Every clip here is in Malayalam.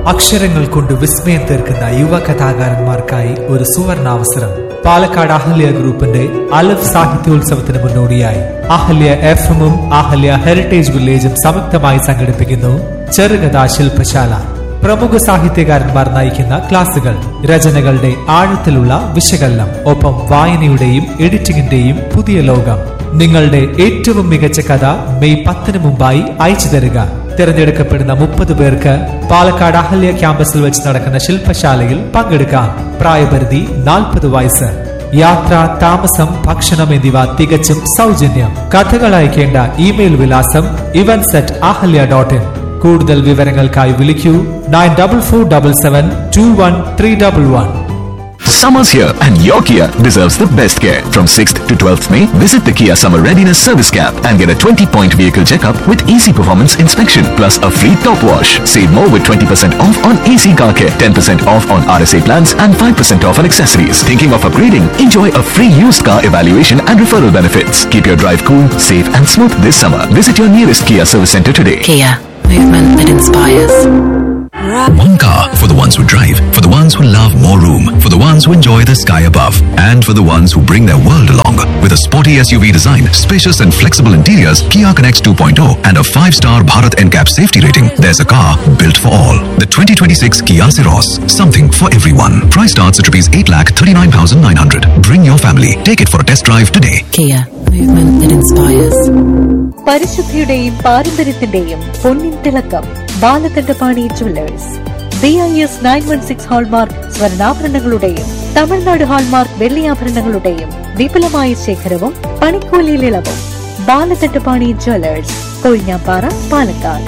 അക്ഷരങ്ങൾ കൊണ്ട് വിസ്മയം തീർക്കുന്ന യുവ കഥാകാരന്മാർക്കായി ഒരു സുവർണാവസരം പാലക്കാട് അഹല്യ ഗ്രൂപ്പിന്റെ അലഫ് സാഹിത്യോത്സവത്തിന് മുന്നോടിയായി അഹല്യ എഫ് എമ്മും അഹല്യ ഹെറിറ്റേജ് വില്ലേജും സംയുക്തമായി സംഘടിപ്പിക്കുന്നു ചെറുകഥാ ശില്പശാല പ്രമുഖ സാഹിത്യകാരന്മാർ നയിക്കുന്ന ക്ലാസുകൾ രചനകളുടെ ആഴത്തിലുള്ള വിശകലനം ഒപ്പം വായനയുടെയും എഡിറ്റിംഗിന്റെയും പുതിയ ലോകം നിങ്ങളുടെ ഏറ്റവും മികച്ച കഥ മെയ് പത്തിന് മുമ്പായി അയച്ചു തരിക തിരഞ്ഞെടുക്കപ്പെടുന്ന മുപ്പത് പേർക്ക് പാലക്കാട് അഹല്യ ക്യാമ്പസിൽ വെച്ച് നടക്കുന്ന ശില്പശാലയിൽ പങ്കെടുക്കാം പ്രായപരിധി നാൽപ്പത് വയസ്സ് യാത്ര താമസം ഭക്ഷണം എന്നിവ തികച്ചും സൗജന്യം കഥകൾ അയക്കേണ്ട ഇമെയിൽ വിലാസം events at Ahalya dot in കൂടുതൽ വിവരങ്ങൾക്കായി വിളിക്കൂ nine double four double seven two one three double one Summer's here and your Kia deserves the best care. From 6th to 12th May, visit the Kia Summer Readiness Service Camp and get a 20-point vehicle checkup with easy performance inspection plus a free top wash. Save more with 20% off on AC car care, 10% off on RSA plans and 5% off on accessories. Thinking of upgrading? Enjoy a free used car evaluation and referral benefits. Keep your drive cool, safe and smooth this summer. Visit your nearest Kia service center today. Kia, movement that inspires. One car for the ones who drive, for the ones who love more room, for the ones who enjoy the sky above, and for the ones who bring their world along. With a sporty SUV design, spacious and flexible interiors, Kia Connects 2.0, and a 5-star Bharat NCAP safety rating, there's a car built for all. The 2026 Kia Ceros, something for everyone. Price starts at rupees 8,39,900. Bring your family. Take it for a test drive today. Kia, movement that inspires. പരിശുദ്ധിയുടെയും പാരമ്പര്യത്തിന്റെയും പൊന്നിൻ തിളക്കം Balakandapani jewellers B I S nine one six hallmark സ്വർണ്ണാഭരണങ്ങളുടെയും തമിഴ്നാട് ഹാൾമാർക്ക് വെള്ളിയാഭരണങ്ങളുടെയും വിപുലമായ ശേഖരവും പണിക്കൂലിയിൽ ഇളവും Balakandapani jewellers Kozhinjampara Palakkad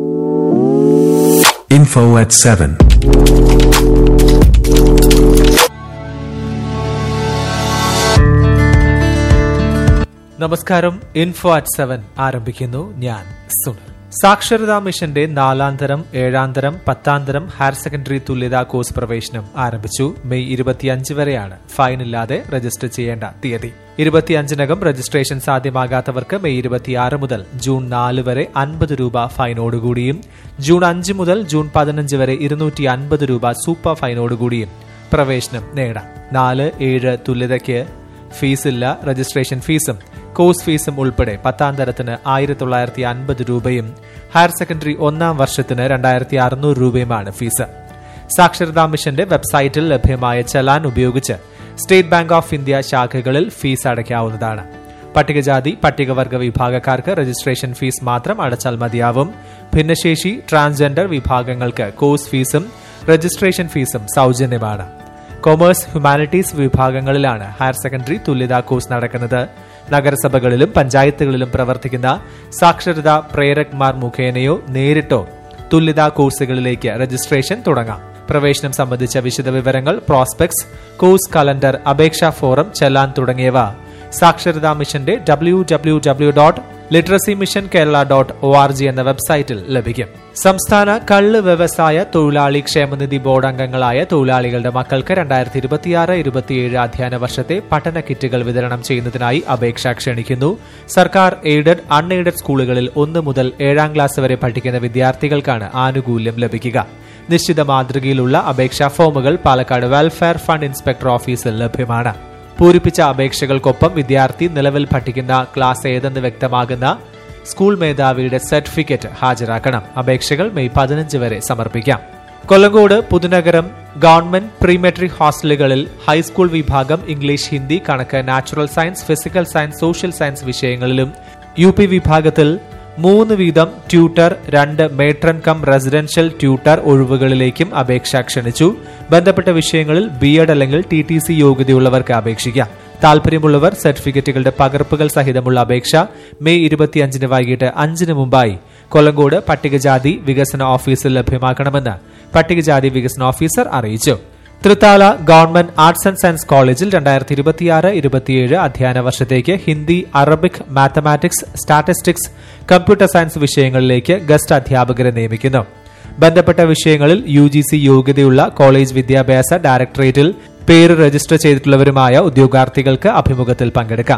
Info at 7. നമസ്കാരം ഇൻഫോ അറ്റ് സെവൻ ആരംഭിക്കുന്നു ഞാൻ സുനിൽ സാക്ഷരതാ മിഷന്റെ നാലാന്തരം ഏഴാന്തരം പത്താന്തരം ഹയർ സെക്കൻഡറി തുല്യതാ കോഴ്സ് പ്രവേശനം ആരംഭിച്ചു മെയ് ഇരുപത്തിയഞ്ച് വരെയാണ് ഫൈൻ ഇല്ലാതെ രജിസ്റ്റർ ചെയ്യേണ്ട തീയതി ഇരുപത്തിയഞ്ചിനകം രജിസ്ട്രേഷൻ സാധ്യമാകാത്തവർക്ക് മെയ് ഇരുപത്തിയാറ് മുതൽ ജൂൺ നാല് വരെ അൻപത് രൂപ ഫൈനോടുകൂടിയും ജൂൺ അഞ്ച് മുതൽ ജൂൺ പതിനഞ്ച് വരെ ഇരുന്നൂറ്റി അൻപത് രൂപ സൂപ്പർ ഫൈനോടുകൂടിയും പ്രവേശനം നേടാം നാല് ഏഴ് തുല്യതയ്ക്ക് ഫീസില്ല രജിസ്ട്രേഷൻ ഫീസും കോഴ്സ് ഫീസും ഉൾപ്പെടെ പത്താം തരത്തിന് ആയിരത്തി തൊള്ളായിരത്തി അൻപത് രൂപയും ഹയർ സെക്കൻഡറി ഒന്നാം വർഷത്തിന് രണ്ടായിരത്തി അറുന്നൂറ് രൂപയുമാണ് ഫീസ് സാക്ഷരതാ മിഷന്റെ വെബ്സൈറ്റിൽ ലഭ്യമായ ചലാൻ ഉപയോഗിച്ച് സ്റ്റേറ്റ് ബാങ്ക് ഓഫ് ഇന്ത്യ ശാഖകളിൽ ഫീസ് അടയ്ക്കാവുന്നതാണ് പട്ടികജാതി പട്ടികവർഗ വിഭാഗക്കാർക്ക് രജിസ്ട്രേഷൻ ഫീസ് മാത്രം അടച്ചാൽ മതിയാവും ഭിന്നശേഷി ട്രാൻസ്ജെൻഡർ വിഭാഗങ്ങൾക്ക് കോഴ്സ് ഫീസും രജിസ്ട്രേഷൻ ഫീസും സൗജന്യമാണ് കൊമേഴ്സ് ഹ്യൂമാനിറ്റീസ് വിഭാഗങ്ങളിലാണ് ഹയർ സെക്കൻഡറി തുല്യതാ കോഴ്സ് നടക്കുന്നത് നഗരസഭകളിലും പഞ്ചായത്തുകളിലും പ്രവർത്തിക്കുന്ന സാക്ഷരതാ പ്രേരക്മാർ മുഖേനയോ നേരിട്ടോ തുല്യതാ കോഴ്സുകളിലേക്ക് രജിസ്ട്രേഷൻ തുടങ്ങാം പ്രവേശനം സംബന്ധിച്ച വിശദവിവരങ്ങൾ പ്രോസ്പെക്ട്സ് കോഴ്സ് കലണ്ടർ അപേക്ഷാ ഫോറം ചെല്ലാൻ തുടങ്ങിയവ സാക്ഷരതാ മിഷന്റെ W W W dot literacy mission Kerala dot O R G എന്ന വെബ്സൈറ്റിൽ ലഭിക്കും സംസ്ഥാന കള്ള് വ്യവസായ തൊഴിലാളി ക്ഷേമനിധി ബോർഡ് അംഗങ്ങളായ തൊഴിലാളികളുടെ മക്കൾക്ക് രണ്ടായിരത്തി ഇരുപത്തിയാറ് ഇരുപത്തിയേഴ് അധ്യയന വർഷത്തെ പഠന കിറ്റുകൾ വിതരണം ചെയ്യുന്നതിനായി അപേക്ഷ ക്ഷണിക്കുന്നു സർക്കാർ എയ്ഡഡ് അൺഎയ്ഡഡ് സ്കൂളുകളിൽ ഒന്ന് മുതൽ ഏഴാം ക്ലാസ് വരെ പഠിക്കുന്ന വിദ്യാർത്ഥികൾക്കാണ് ആനുകൂല്യം ലഭിക്കുക നിശ്ചിത മാതൃകയിലുള്ള അപേക്ഷാ ഫോമുകൾ പാലക്കാട് വെൽഫെയർ ഫണ്ട് ഇൻസ്പെക്ടർ ഓഫീസിൽ ലഭ്യമാണ് പൂരിപ്പിച്ച അപേക്ഷകൾക്കൊപ്പം വിദ്യാർത്ഥി നിലവിൽ പഠിക്കുന്ന ക്ലാസ് ഏതെന്ന് വ്യക്തമാകുന്ന സ്കൂൾ മേധാവിയുടെ സർട്ടിഫിക്കറ്റ് ഹാജരാക്കണം അപേക്ഷകൾ മെയ് പതിനഞ്ച് വരെ സമർപ്പിക്കാം Kollengode Puthunagaram government pre matric ഹോസ്റ്റലുകളിൽ ഹൈസ്കൂൾ വിഭാഗം ഇംഗ്ലീഷ് ഹിന്ദി കണക്ക് natural science physical science social science വിഷയങ്ങളിലും യു പി വിഭാഗത്തിൽ മൂന്ന് വീതം ട്യൂട്ടർ രണ്ട് മേട്രൺ കം റെസിഡൻഷ്യൽ ട്യൂട്ടർ ഒഴിവുകളിലേക്കും അപേക്ഷ ക്ഷണിച്ചു ബന്ധപ്പെട്ട വിഷയങ്ങളിൽ ബി എഡ് അല്ലെങ്കിൽ ടി ടി സി യോഗ്യതയുള്ളവർക്ക് അപേക്ഷിക്കാം താൽപര്യമുള്ളവർ സർട്ടിഫിക്കറ്റുകളുടെ പകർപ്പുകൾ സഹിതമുള്ള അപേക്ഷ മെയ് ഇരുപത്തിയഞ്ചിന് വൈകിട്ട് അഞ്ചിന് മുമ്പായി കൊല്ലങ്കോട് പട്ടികജാതി വികസന ഓഫീസിൽ ലഭ്യമാക്കണമെന്ന് പട്ടികജാതി വികസന ഓഫീസർ അറിയിച്ചു Thrithala government arts and science കോളേജിൽ രണ്ടായിരത്തി ഇരുപത്തിയാറ് ഇരുപത്തിയേഴ് അധ്യയന വർഷത്തേക്ക് Hindi Arabic mathematics statistics computer science വിഷയങ്ങളിലേക്ക് ഗസ്റ്റ് അധ്യാപകരെ നിയമിക്കുന്നു ബന്ധപ്പെട്ട വിഷയങ്ങളിൽ യു ജി സി യോഗ്യതയുള്ള കോളേജ് വിദ്യാഭ്യാസ ഡയറക്ടറേറ്റിൽ പേര് രജിസ്റ്റർ ചെയ്തിട്ടുള്ളവരുമായ ഉദ്യോഗാർത്ഥികൾക്ക് അഭിമുഖത്തിൽ പങ്കെടുക്കാം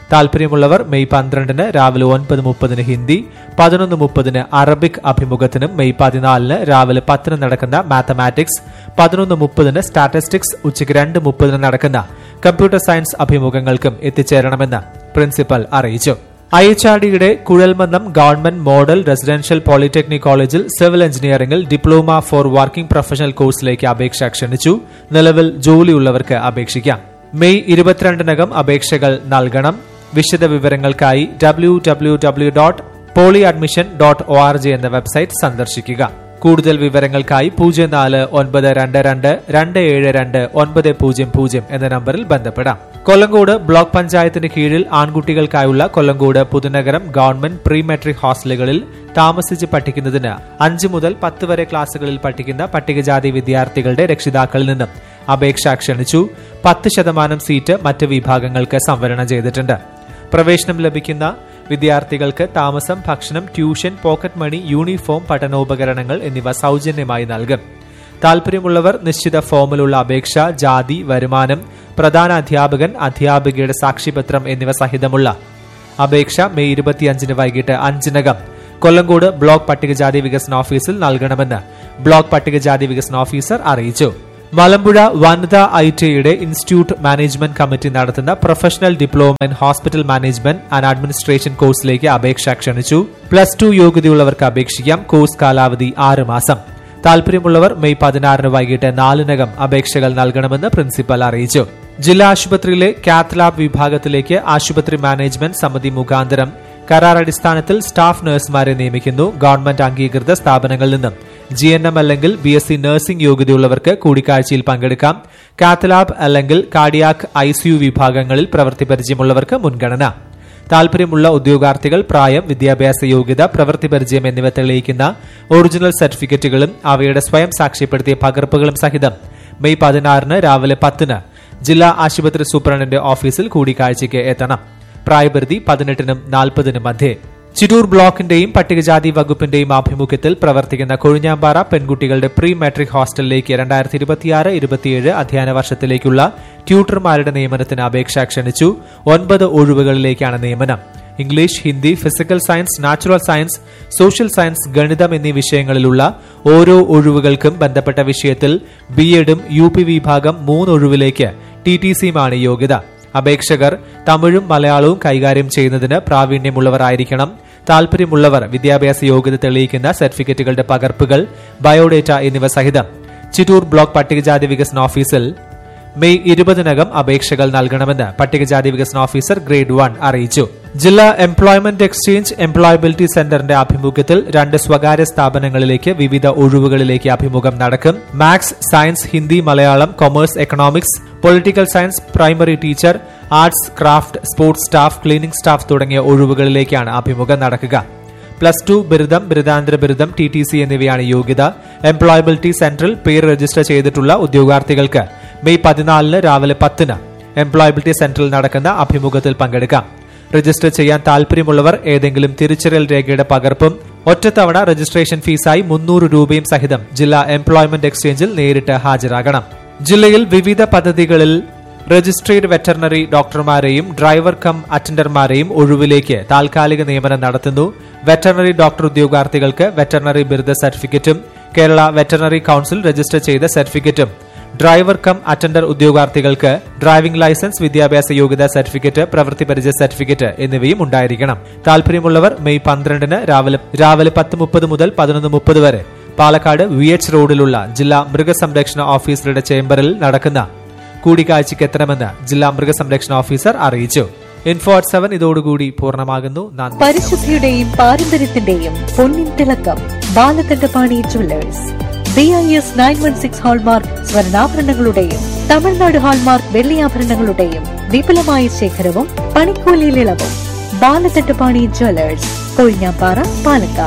താല്പര്യമുള്ളവർ മെയ് പന്ത്രണ്ടിന് രാവിലെ ഒൻപത് മുപ്പതിന് ഹിന്ദി പതിനൊന്ന് മുപ്പതിന് അറബിക് അഭിമുഖത്തിനും മെയ് പതിനാലിന് രാവിലെ പത്തിന് നടക്കുന്ന മാത്തമാറ്റിക്സ് പതിനൊന്ന് മുപ്പതിന് സ്റ്റാറ്റിസ്റ്റിക്സ് ഉച്ചയ്ക്ക് രണ്ട് മുപ്പതിന് നടക്കുന്ന കമ്പ്യൂട്ടർ സയൻസ് അഭിമുഖങ്ങൾക്കും എത്തിച്ചേരണമെന്ന് പ്രിൻസിപ്പൽ അറിയിച്ചു ഐ എച്ച് ആർ ഡിയുടെ Kuzhalmannam government model residential polytechnic കോളേജിൽ സിവിൽ എഞ്ചിനീയറിംഗിൽ ഡിപ്ലോമ ഫോർ വർക്കിംഗ് പ്രൊഫഷണൽ കോഴ്സിലേക്ക് അപേക്ഷ ക്ഷണിച്ചു നിലവിൽ ജോലിയുള്ളവർക്ക് അപേക്ഷിക്കാം മെയ് ഇരുപത്തിരണ്ടിനകം അപേക്ഷകൾ നൽകണം വിശദ വിവരങ്ങൾക്കായി W W W dot poly admission dot O R G എന്ന വെബ്സൈറ്റ് സന്ദർശിക്കുക കൂടുതൽ വിവരങ്ങൾക്കായി പൂജ്യം നാല് ഒൻപത് രണ്ട് രണ്ട് രണ്ട് ഏഴ് രണ്ട് ഒൻപത് പൂജ്യം പൂജ്യം എന്ന നമ്പറിൽ ബന്ധപ്പെടാം കൊല്ലങ്കോട് ബ്ലോക്ക് പഞ്ചായത്തിന് കീഴിൽ ആൺകുട്ടികൾക്കായുള്ള Kollengode Puthunagaram government pre matric ഹോസ്റ്റലുകളിൽ താമസിച്ച് പഠിക്കുന്നതിന് അഞ്ച് മുതൽ പത്ത് വരെ ക്ലാസുകളിൽ പഠിക്കുന്ന പട്ടികജാതി വിദ്യാർത്ഥികളുടെ രക്ഷിതാക്കളിൽ നിന്നും അപേക്ഷ ക്ഷണിച്ചു പത്ത് ശതമാനം സീറ്റ് മറ്റ് വിഭാഗങ്ങൾക്ക് സംവരണം ചെയ്തിട്ടുണ്ട് പ്രവേശനം ലഭിക്കുന്ന വിദ്യാർത്ഥികൾക്ക് താമസം ഭക്ഷണം ട്യൂഷൻ പോക്കറ്റ് മണി യൂണിഫോം പഠനോപകരണങ്ങൾ എന്നിവ സൗജന്യമായി നൽകും താല്പര്യമുള്ളവർ നിശ്ചിത ഫോമിലുള്ള അപേക്ഷ ജാതി വരുമാനം പ്രധാന അധ്യാപകൻ അധ്യാപികയുടെ സാക്ഷ്യപത്രം എന്നിവ സഹിതമുള്ള അപേക്ഷ മെയ് ഇരുപത്തിയഞ്ചിന് വൈകിട്ട് അഞ്ചിനകം കൊല്ലങ്കോട് ബ്ലോക്ക് പട്ടികജാതി വികസന ഓഫീസിൽ നൽകണമെന്ന് ബ്ലോക്ക് പട്ടികജാതി വികസന ഓഫീസർ അറിയിച്ചു മലമ്പുഴ വനിതാ ഐ ടിയുടെ ഇൻസ്റ്റിറ്റ്യൂട്ട് മാനേജ്മെന്റ് കമ്മിറ്റി നടത്തുന്ന professional diploma in hospital management and administration കോഴ്സിലേക്ക് അപേക്ഷ ക്ഷണിച്ചു പ്ലസ് ടു യോഗ്യതയുള്ളവർക്ക് അപേക്ഷിക്കാം കോഴ്സ് കാലാവധി ആറ് മാസം താല്പര്യമുള്ളവർ മെയ് പതിനാറിന് വൈകിട്ട് നാലിനകം അപേക്ഷകൾ നൽകണമെന്ന് പ്രിൻസിപ്പൽ അറിയിച്ചു ജില്ലാ ആശുപത്രിയിലെ കാത്ത് ലാബ് വിഭാഗത്തിലേക്ക് ആശുപത്രി മാനേജ്മെന്റ് സമിതി മുഖാന്തരം കരാർ അടിസ്ഥാനത്തിൽ സ്റ്റാഫ് നഴ്സുമാരെ നിയമിക്കുന്നു ഗവൺമെന്റ് അംഗീകൃത സ്ഥാപനങ്ങളിൽ നിന്നും ജി എൻ എം അല്ലെങ്കിൽ ബി എസ് സി നഴ്സിംഗ് യോഗ്യതയുള്ളവർക്ക് കൂടിക്കാഴ്ചയിൽ പങ്കെടുക്കാം കാത്തലാബ് അല്ലെങ്കിൽ കാർഡിയാക് ഐ സിയു വിഭാഗങ്ങളിൽ പ്രവൃത്തി പരിചയമുള്ളവർക്ക് മുൻഗണന താല്പര്യമുള്ള ഉദ്യോഗാർത്ഥികൾ പ്രായം വിദ്യാഭ്യാസ യോഗ്യത പ്രവൃത്തി പരിചയം എന്നിവ തെളിയിക്കുന്ന ഒറിജിനൽ സർട്ടിഫിക്കറ്റുകളും അവയുടെ സ്വയം സാക്ഷ്യപ്പെടുത്തിയ പകർപ്പുകളും സഹിതം മെയ് പതിനാറിന് രാവിലെ പത്തിന് ജില്ലാ ആശുപത്രി സൂപ്രണ്ടിന്റെ ഓഫീസിൽ കൂടിക്കാഴ്ചയ്ക്ക് എത്തണം പ്രായപരിധി പതിനെട്ടിനും നാൽപ്പതിനും മധ്യേ ചിറ്റൂർ ബ്ലോക്കിന്റെയും പട്ടികജാതി വകുപ്പിന്റെയും ആഭിമുഖ്യത്തിൽ പ്രവർത്തിക്കുന്ന കൊഴിഞ്ഞാമ്പാറ പെൺകുട്ടികളുടെ പ്രീ മെട്രിക് ഹോസ്റ്റലിലേക്ക് രണ്ടായിരത്തി ഇരുപത്തിയാറ് ഇരുപത്തിയേഴ് അധ്യയന വർഷത്തിലേക്കുള്ള ട്യൂട്ടർമാരുടെ നിയമനത്തിന് അപേക്ഷ ക്ഷണിച്ചു ഒൻപത് ഒഴിവുകളിലേക്കാണ് നിയമനം English Hindi physical science natural science social science ഗണിതം എന്നീ വിഷയങ്ങളിലുള്ള ഓരോ ഒഴിവുകൾക്കും ബന്ധപ്പെട്ട വിഷയത്തിൽ ബി എഡും യു പി വിഭാഗം മൂന്ന് ഒഴിവിലേക്ക് ടി ടി സിയുമാണ് യോഗ്യത അപേക്ഷകർ തമിഴും മലയാളവും കൈകാര്യം ചെയ്യുന്നതിന് പ്രാവീണ്യമുള്ളവരായിരിക്കണം താല്പര്യമുള്ളവർ വിദ്യാഭ്യാസ യോഗ്യത തെളിയിക്കുന്ന സർട്ടിഫിക്കറ്റുകളുടെ പകർപ്പുകൾ ബയോഡേറ്റ എന്നിവ സഹിതം ചിറ്റൂർ ബ്ലോക്ക് പട്ടികജാതി വികസന ഓഫീസിൽ മെയ് ഇരുപതിനകം അപേക്ഷകൾ നൽകണമെന്ന് പട്ടികജാതി വികസന ഓഫീസർ ഗ്രേഡ് വൺ അറിയിച്ചു ജില്ലാ എംപ്ലോയ്മെന്റ് എക്സ്ചേഞ്ച് എംപ്ലോയബിലിറ്റി സെന്ററിന്റെ ആഭിമുഖ്യത്തിൽ രണ്ട് സ്വകാര്യ സ്ഥാപനങ്ങളിലേക്ക് വിവിധ ഒഴിവുകളിലേക്ക് അഭിമുഖം നടക്കും maths science Hindi Malayalam commerce economics political science primary teacher arts craft sports staff cleaning staff തുടങ്ങിയ ഒഴിവുകളിലേക്കാണ് അഭിമുഖം നടക്കുക പ്ലസ് ടു ബിരുദം ബിരുദാന്തര ബിരുദം ടി ടി സി എന്നിവയാണ് യോഗ്യത എംപ്ലോയബിലിറ്റി സെന്ററിൽ പേര് രജിസ്റ്റർ ചെയ്തിട്ടുള്ള ഉദ്യോഗാർത്ഥികൾക്ക് മെയ് പതിനാലിന് രാവിലെ പത്തിന് എംപ്ലോയബിലിറ്റി സെന്ററിൽ നടക്കുന്ന അഭിമുഖത്തിൽ പങ്കെടുക്കാം രജിസ്റ്റർ ചെയ്യാൻ താല്പര്യമുള്ളവർ ഏതെങ്കിലും തിരിച്ചറിയൽ രേഖയുടെ പകർപ്പും ഒറ്റത്തവണ രജിസ്ട്രേഷൻ ഫീസായി മുന്നൂറ് രൂപയും സഹിതം ജില്ലാ എംപ്ലോയ്മെന്റ് എക്സ്ചേഞ്ചിൽ നേരിട്ട് ഹാജരാകണം ജില്ലയിൽ വിവിധ പദ്ധതികളിൽ രജിസ്ട്രേഡ് വെറ്ററിനറി ഡോക്ടർമാരെയും ഡ്രൈവർ കം അറ്റൻഡർമാരെയും ഒഴിവിലേക്ക് താൽക്കാലിക നിയമനം നടത്തുന്നു വെറ്ററിനറി ഡോക്ടർ ഉദ്യോഗാർത്ഥികൾക്ക് വെറ്ററിനറി ബിരുദ സർട്ടിഫിക്കറ്റും കേരള വെറ്ററിനറി കൌൺസിൽ രജിസ്റ്റർ ചെയ്ത സർട്ടിഫിക്കറ്റും ഡ്രൈവർ കം അറ്റൻഡർ ഉദ്യോഗാർത്ഥികൾക്ക് ഡ്രൈവിംഗ് ലൈസൻസ് വിദ്യാഭ്യാസ യോഗ്യതാ സർട്ടിഫിക്കറ്റ് പ്രവൃത്തി പരിചയ സർട്ടിഫിക്കറ്റ് എന്നിവയും ഉണ്ടായിരിക്കണം താല്പര്യമുള്ളവർ മെയ് പന്ത്രണ്ടിന് രാവിലെ രാവിലെ പത്ത് മുപ്പത് മുതൽ പതിനൊന്ന് മുപ്പത് വരെ പാലക്കാട് വി എച്ച് റോഡിലുള്ള ജില്ലാ മൃഗസംരക്ഷണ ഓഫീസറുടെ ചേംബറിൽ നടക്കുന്ന കൂടിക്കാഴ്ചയ്ക്ക് എത്തണമെന്ന് ജില്ലാ മൃഗസംരക്ഷണ ഓഫീസർ അറിയിച്ചു ഇൻഫോ അറ്റ് സെവൻ ഇതോടുകൂടി പൂർണ്ണമാകുന്നു നന്ദി പരിശുദ്ധിയുടെയും പാരമ്പര്യത്തിന്റെയും പൊന്നിൻ തിളക്കം Balakandapani jewellers B I S nine one six hallmark സ്വർണ്ണാഭരണങ്ങളുടെയും തമിഴ്നാട് ഹാൾമാർക്ക് വെള്ളിയാഭരണങ്ങളുടെയും വിപുലമായ ശേഖരവും പണിക്കൂലിയിൽ ഇളവും ബാലകണ്ഠപാണി ജുവല്ലേഴ്സ് കൊഴിഞ്ഞാപ്പാറ പാലക്കാട്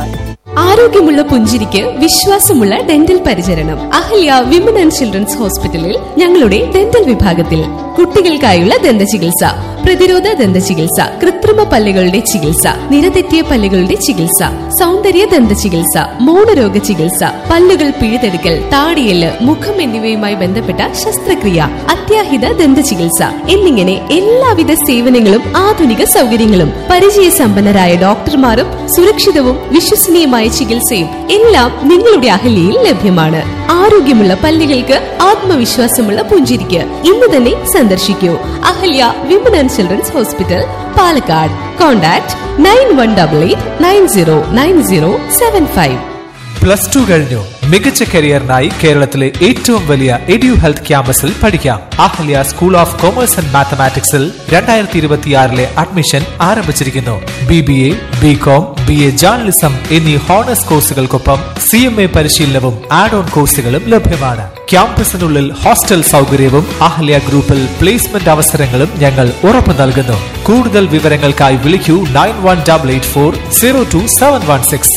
ആരോഗ്യമുള്ള പുഞ്ചിരിക്ക് വിശ്വാസമുള്ള ഡെന്റൽ പരിചരണം അഹല്യ വിമൻ ആൻഡ് ചിൽഡ്രൻസ് ഹോസ്പിറ്റലിൽ ഞങ്ങളുടെ ഡെന്റൽ വിഭാഗത്തിൽ കുട്ടികൾക്കായുള്ള ദന്ത ചികിത്സ പ്രതിരോധ ദന്ത ചികിത്സ കൃത്രിമ പല്ലുകളുടെ ചികിത്സ നിരതെറ്റിയ പല്ലുകളുടെ ചികിത്സ സൗന്ദര്യ ദന്ത ചികിത്സ മൗനരോഗ ചികിത്സ പല്ലുകൾ പിഴുതെടുക്കൽ താടിയല് മുഖം എന്നിവയുമായി ബന്ധപ്പെട്ട ശസ്ത്രക്രിയ അത്യാഹിത ദന്ത ചികിത്സ എന്നിങ്ങനെ എല്ലാവിധ സേവനങ്ങളും ആധുനിക സൗകര്യങ്ങളും പരിചയസമ്പന്നരായ ഡോക്ടർമാരും സുരക്ഷിതവും വിശ്വസനീയമായ ചികിത്സയും എല്ലാം നിങ്ങളുടെ അഹല്യയിൽ ലഭ്യമാണ് ആരോഗ്യമുള്ള പല്ലുകൾക്ക് ആത്മവിശ്വാസമുള്ള പുഞ്ചിരിക്ക് ഇന്ന് തന്നെ സന്ദർശിക്കൂ Ahalya women and children's hospital Palakkad contact nine one double eight nine zero nine zero seven five plus two കഴിഞ്ഞു മികച്ച കരിയറിനായി കേരളത്തിലെ ഏറ്റവും വലിയ എഡ്യു ഹെൽത്ത് ക്യാമ്പസിൽ പഠിക്കാം Ahalya school of commerce and മാത്തമാറ്റിക്സിൽ രണ്ടായിരത്തി ഇരുപത്തിയാറിലെ അഡ്മിഷൻ ആരംഭിച്ചിരിക്കുന്നു B B A B com B A journalism എന്നീ ഹോണേഴ്സ് കോഴ്സുകൾക്കൊപ്പം സി എം എ പരിശീലനവും ആഡ് ഓൺ കോഴ്സുകളും ലഭ്യമാണ് ക്യാമ്പസിനുള്ളിൽ ഹോസ്റ്റൽ സൗകര്യവും അഹല്യ ഗ്രൂപ്പിൽ പ്ലേസ്മെന്റ് അവസരങ്ങളും ഞങ്ങൾ ഉറപ്പു നൽകുന്നു കൂടുതൽ വിവരങ്ങൾക്കായി വിളിക്കൂ nine one double eight four zero two seven one six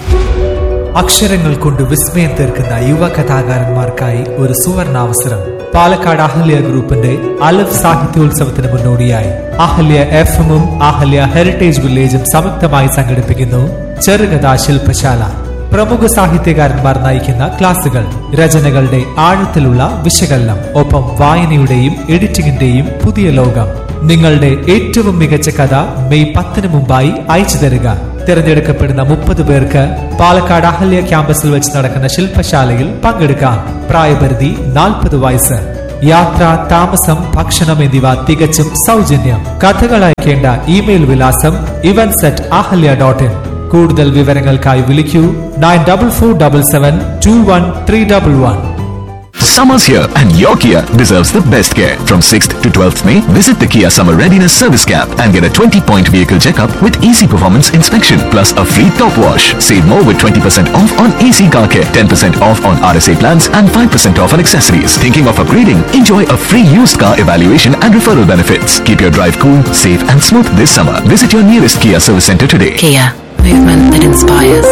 അക്ഷരങ്ങൾ കൊണ്ട് വിസ്മയം തീർക്കുന്ന യുവ കഥാകാരന്മാർക്കായി ഒരു സുവർണാവസരം പാലക്കാട് അഹല്യ ഗ്രൂപ്പിന്റെ അലഫ് സാഹിത്യോത്സവത്തിന് മുന്നോടിയായി അഹല്യ എഫ് എമ്മും അഹല്യ ഹെറിറ്റേജ് വില്ലേജും സംയുക്തമായി സംഘടിപ്പിക്കുന്നു ചെറുകഥാ ശില്പശാല പ്രമുഖ സാഹിത്യകാരന്മാർ നയിക്കുന്ന ക്ലാസുകൾ രചനകളുടെ ആഴത്തിലുള്ള വിശകലനം ഒപ്പം വായനയുടെയും എഡിറ്റിംഗിന്റെയും പുതിയ ലോകം നിങ്ങളുടെ ഏറ്റവും മികച്ച കഥ മെയ് പത്തിന് മുമ്പായി അയച്ചു തരിക തിരഞ്ഞെടുക്കപ്പെടുന്ന മുപ്പത് പേർക്ക് പാലക്കാട് അഹല്യ ക്യാമ്പസിൽ വെച്ച് നടക്കുന്ന ശില്പശാലയിൽ പങ്കെടുക്കാം പ്രായപരിധി നാൽപ്പത് വയസ്സ് യാത്ര താമസം ഭക്ഷണം എന്നിവ തികച്ചും സൗജന്യം കഥകൾ അയക്കേണ്ട ഇമെയിൽ വിലാസം events at Ahalya dot in കൂടുതൽ വിവരങ്ങൾക്കായി വിളിക്കൂ nine double four double seven two one three double one Summer's here and your Kia deserves the best care. From 6th to 12th May, visit the Kia Summer Readiness Service Camp and get a 20-point vehicle checkup with easy performance inspection plus a free top wash. Save more with 20% off on AC car care, 10% off on RSA plans and 5% off on accessories. Thinking of upgrading? Enjoy a free used car evaluation and referral benefits. Keep your drive cool, safe and smooth this summer. Visit your nearest Kia service center today. Kia, movement that inspires.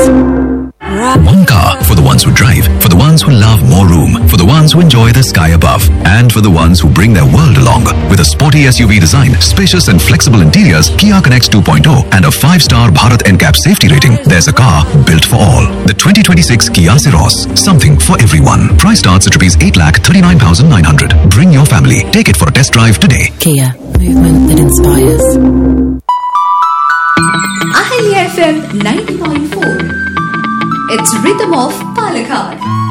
One car for the ones who drive, for the ones who love more room, for the ones who enjoy the sky above, and for the ones who bring their world along. With a sporty SUV design, spacious and flexible interiors, Kia Connects 2.0, and a 5-star Bharat NCAP safety rating, there's a car built for all. The 2026 Kia Ceros, something for everyone. Price starts at rupees 8,39,900. Bring your family. Take it for a test drive today. Kia, movement that inspires. Ahali FM 90.4. It's Rhythm of Palakkad.